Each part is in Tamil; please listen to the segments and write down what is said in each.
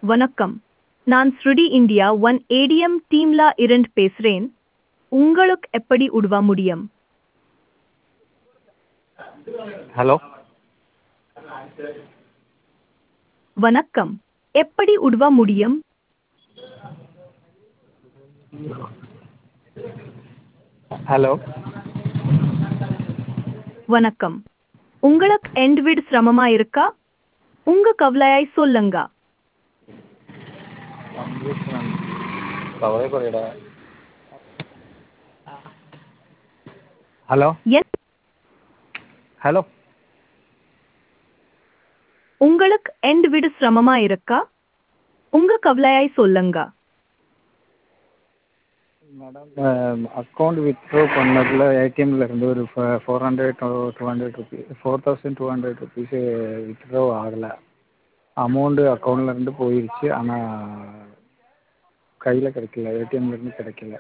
வணக்கம் நான் ஸ்ருடி இந்தியா ஒன் ஏடிஎம் டீம்ல இருந்து பேசுறேன் உங்களுக்கு எப்படி உதவ முடியும் ஹலோ வணக்கம் எப்படி உதவ முடியும் ஹலோ வணக்கம் உங்களுக்கு எண்ட் வீடு சிரமமா இருக்கா உங்க கவலையாய் சொல்லுங்க கவலை குறையடா ஹலோ என் ஹலோ உங்களுக்கு எண்ட் வீடு சிரமமா இருக்கா உங்க கவலையாய் சொல்லுங்க மேடம் அக்கௌண்ட் வித்ட்ரா பண்ணதில் ஏடிஎம்ல இருந்து ஒரு four hundred two hundred rupees four thousand two hundred rupees withdraw ஆகலை அமௌண்ட்டு அக்கௌண்ட்ல இருந்து போயிருச்சு ஆனால் கையில் கிடைக்கல ஏடிஎம்ல இருந்து கிடைக்கல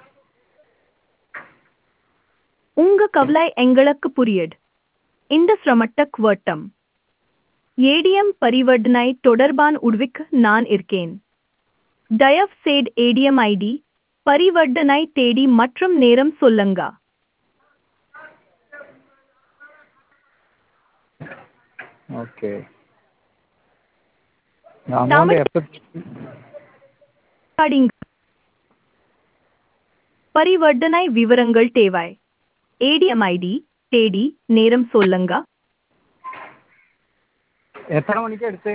உங்க கவலை எங்களுக்கு புரியுது இந்த சிரமட்டக் வட்டம் ஏடிஎம் பரிவர்த்தனை தொடர்பான உதவிக்கு நான் இருக்கேன் தயவு செய்து ஏடிஎம் ஐடி பரிவர்த்தனை தேதி மற்றும் நேரம் சொல்லுங்க ஓகே அமௌண்ட் எப்போ படிங்க பரிவர்த்தனை விவரங்கள் தேவை ஏடிஎம் ஐடி தேதி நேரம் சொல்லுங்க எத்தனை மணிக்கு எடுத்து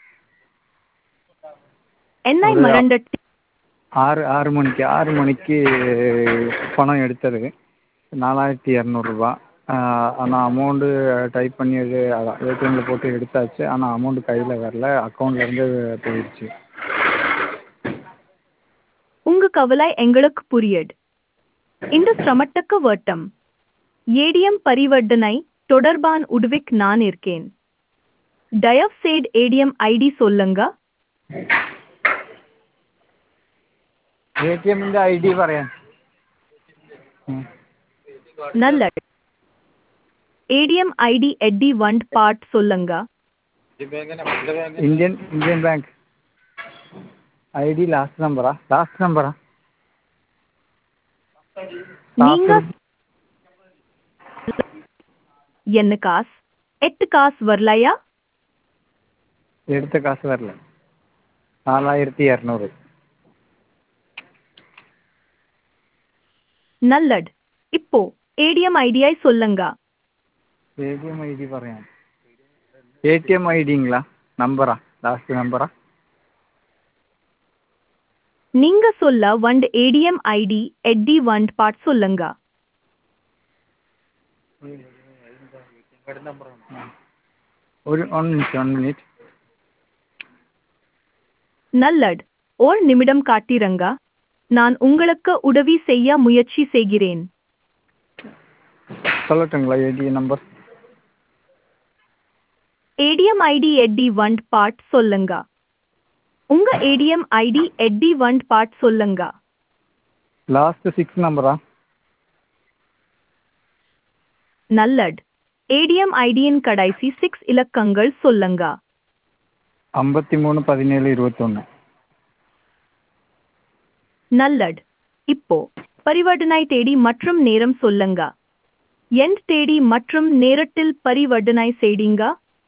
என்னை ஒரு- மறந்துட்டு ஆறு ஆறு மணிக்கு ஆறு மணிக்கு பணம் எடுத்தது நாலாயிரத்தி இரநூறுபா ஆனால் அமௌண்ட்டு டைப் பண்ணி இது ஏடிஎம்மில் போட்டு எடுத்தாச்சு ஆனால் அமௌண்ட்டு கையில் வரல அக்கௌண்ட்லேருந்து போயிடுச்சு உங்க கவலை எங்களுக்கு புரியுது இந்த சிரமத்துக்கு வட்டம் ஏடிஎம் பரிவர்த்தனை தொடர்பான உதவிக்கு நான் இருக்கேன் தயவு செய்து ஏடிஎம் ஐடி சொல்லுங்க ஏடிஎம்மிൻ്റെ ഐ ഡി പറയാൻ நல்ல ஏடிஎம் ஐடி எட்டி ஒன் பார்ட் சொல்லுங்க Indian Indian bank I D last നമ്പറാ ലാസ്റ്റ് നമ്പറാ நீங்க என்ன காசு எட்டு காசு வரலையா എടുത്ത കാശ് വരല നാലായിരത്തി இரநூறு நல்லட் இப்போ ஏடிஎம் ஐடியை சொல்லுங்க A T M I D പറയാം എ ടി എം ഐ ഡിங்களா நம்பரா லாஸ்ட் நம்பரா நீங்க சொல்ல வண்ட் ஏடிஎம் ஐடி எட்டி ஒன் பார்ட் சொல்லுங்க ஒரு ஒன் மினிட் ஒன் மினிட் நல்லட் ஓர் நிமிடம் காட்டிரங்க நான் உங்களுக்கு உதவி செய்ய முயற்சி செய்கிறேன் சொல்லட்டுங்களா ஏடிஎம் நம்பர் ஏடிஎம் ஐடி எட்டி ஒன் பார்ட் சொல்லுங்க உங்க ஏடிஎம் ஐடி எட்டி ஒன் பார்ட் சொல்லுங்க லாஸ்ட் சிக்ஸ் நம்பரா நல்லட் ஏடிஎம் ஐடியின் கடைசி சிக்ஸ் இலக்கங்கள் சொல்லுங்க ஐம்பத்தி மூணு பதினேழு இருபத்தொன்று நல்லட் இப்போ பரிவர்த்தனை தேதி மற்றும் நேரம் சொல்லுங்க எந்த தேதி மற்றும் நேரத்தில் பரிவர்த்தனை செய்தீங்க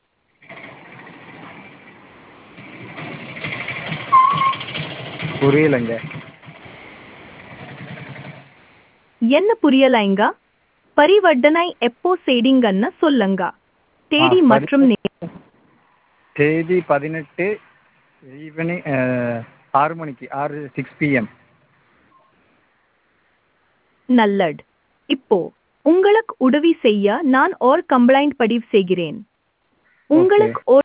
புரியலைங்க என்ன புரியலைங்க பரிவர்த்தனை எப்போ செய்தீங்கன்னு சொல்லுங்க தேதி ஆ, பரி- மற்றும் நேரம் தேதி பதினெட்டு ஈவினிங் ஆறு மணிக்கு ஆறு சிக்ஸ் பிஎம் நல்லட் இப்போ உங்களுக்கு உதவி செய்ய நான் ஒரு கம்ப்ளைண்ட் பதிவு செய்கிறேன் உங்களுக்கு ஒரு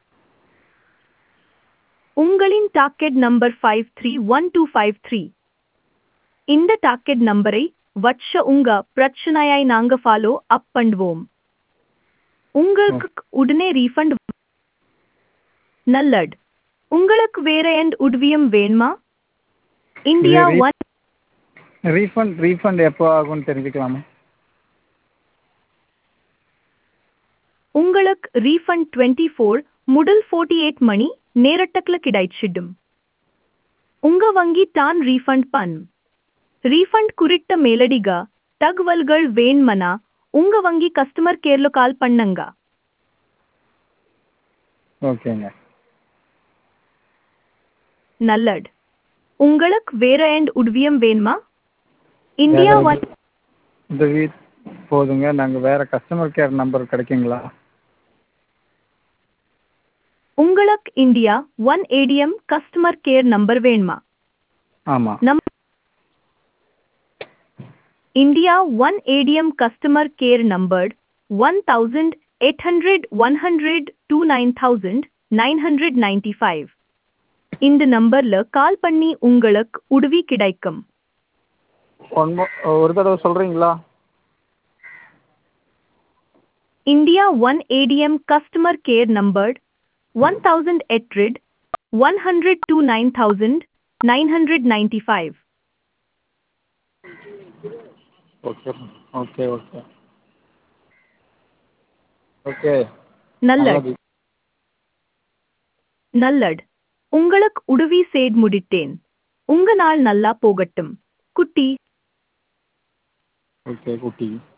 உங்களின் docket number five three one two five three இந்த டாக்கெட் நம்பரை வச்ச உங்க பிரச்சனையை நாங்க ஃபாலோ அப் பண்ணுவோம் உங்களுக்கு உடனே ரீஃபண்ட் நல்லட் உங்களுக்கு வேற எந்த உதவியும் வேணுமா இந்தியா இது re- ஒன் ரீஃபண்ட் ரீஃபண்ட் எப்போ ஆகும்னு தெரிஞ்சுக்கலாமா உங்களுக்கு ரீஃபண்ட் டுவெண்ட்டி ஃபோர் முதல் ஃபோர்ட்டி எயிட் மணி நேரட்டக்கில் கிடைச்சிடும் உங்க வங்கி தான் ரீஃபண்ட் பண் ரீஃபண்ட் குறித்த மேலடிக தகவல்கள் வேண்மனா உங்க வங்கி கஸ்டமர் கேர்ல கால் பண்ணுங்க ஓகேங்க நல்லட் உங்களுக்கு வேற எண்ட் உதவியம் வேணுமா இந்தியா வேற ஒன் இந்த வீக் போதுங்க நாங்கள் வேறு கஸ்டமர் கேர் நம்பர் கிடைக்குங்களா உங்களுக்கு India One ATM customer care number வேணுமா ஆமாம் நம் India One ATM customer care number one thousand eight hundred one hundred two nine thousand nine hundred ninety five இந்த நம்பர்ல கால் பண்ணி உங்களுக்கு உதவி கிடைக்கும் ஒன் மோ ஒரு தடவை சொல்கிறீங்களா India 1 ADM customer care number 1800 102 9995. Okay okay okay okay நல்லட் நல்லது நல்லட் உங்களுக்கு உதவி செய்து முடித்தேன் உங்க நாள் நல்லா போகட்டும் குட்டி ஓகே குட்டி